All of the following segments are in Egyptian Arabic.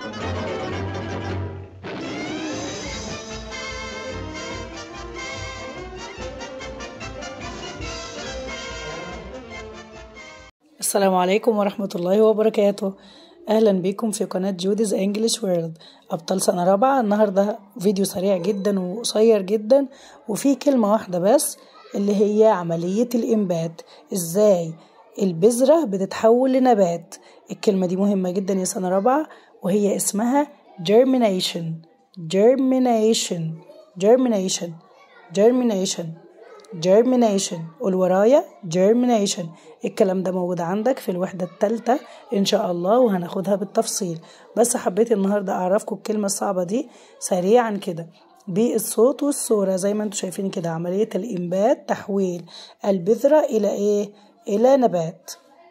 السلام عليكم ورحمة الله وبركاته أهلا بكم في قناة جوديز انجلش وورلد أبطال سنة رابعة النهاردة فيديو سريع جدا وقصير جدا وفيه كلمة واحدة بس اللي هي عملية الإنبات إزاي البذرة بتتحول لنبات الكلمة دي مهمة جدا يا سنة رابعة وهي اسمها germination germination germination germination germination قول ورايا germination الكلام ده موجود عندك في الوحدة التالتة إن شاء الله وهناخدها بالتفصيل بس حبيت النهاردة أعرفكم الكلمة الصعبة دي سريعا كده بالصوت والصورة زي ما انتم شايفين كده عملية الإنبات تحويل البذرة إلى إيه؟ إلى نبات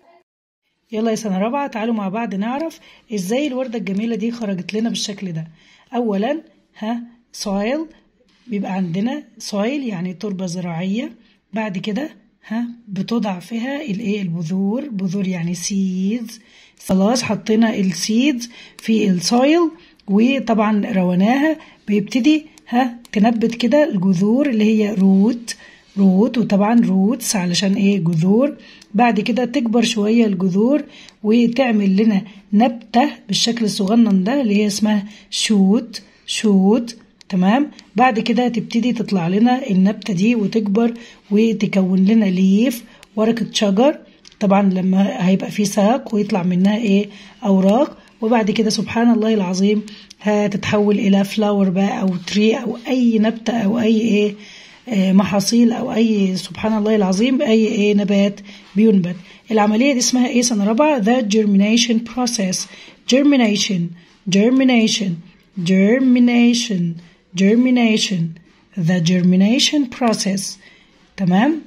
يلا يا سنة رابعة تعالوا مع بعض نعرف إزاي الوردة الجميلة دي خرجت لنا بالشكل ده أولا ها soil بيبقى عندنا soil يعني تربة زراعية بعد كده ها بتوضع فيها الايه البذور بذور يعني seeds خلاص حطينا السيدز في السويل وطبعا رويناها بيبتدي ها تنبت كده الجذور اللي هي روت روت وطبعا روتس علشان ايه جذور بعد كده تكبر شوية الجذور وتعمل لنا نبتة بالشكل الصغنن ده اللي هي اسمها شوت شوت تمام بعد كده تبتدي تطلع لنا النبتة دي وتكبر وتكون لنا ليف ورقة شجر طبعا لما هيبقى فيه ساق ويطلع منها ايه اوراق وبعد كده سبحان الله العظيم هتتحول الى فلاور بقى او تري او اي نبتة او اي ايه آه محاصيل او اي سبحان الله العظيم اي ايه نبات بينبت العملية دي اسمها ايه سنة رابعة the germination process germination germination germination germination the germination process تمام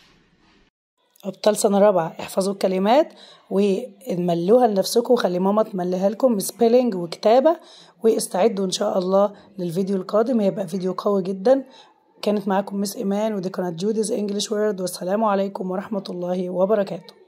أبطال سنة رابعة احفظوا الكلمات وملوها لنفسكم وخلي ماما تمليها لكم سبيلنج وكتابة واستعدوا إن شاء الله للفيديو القادم هيبقى فيديو قوي جدا كانت معاكم مس إيمان ودي قناة جوديز انجلش وورد والسلام عليكم ورحمة الله وبركاته